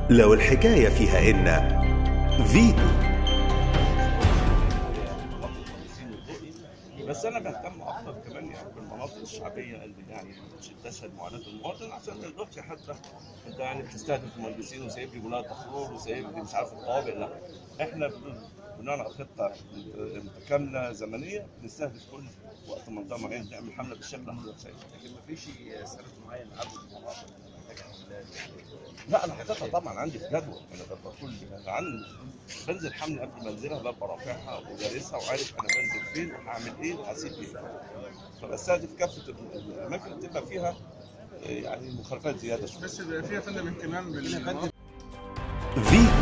لو الحكاية فيها إن فيتو بس انا بهتم اكتر كمان يعني بالمناطق الشعبيه اللي يعني تشهد معاناه المواطن عشان ما يقولش حتى انت يعني بتستهدف المهندسين وسايب لي بناء الدخول وسايب لي مش عارف الطوابق لا احنا بن- بناء على خطه متكامله زمنيه بنستهدف كل وقت منطقه معينه نعمل حمله بالشكل اللي حضرتك شايفه لكن ما فيش سبب معين عدد المناطق اللي محتاجه حملات لا انا حاططها طبعا عندي في جدول انا ببقى كل انا عندي بنزل حمله قبل ما انزلها ببقى رافعها ودارسها وعارف انا بنزل فين وهعمل ايه وهسيب ايه فبستهدف كافه ال- الاماكن اللي بتبقى فيها آه، يعني مخالفات زياده شويه بس بيبقى فيها فندم اهتمام بالمناطق فيتو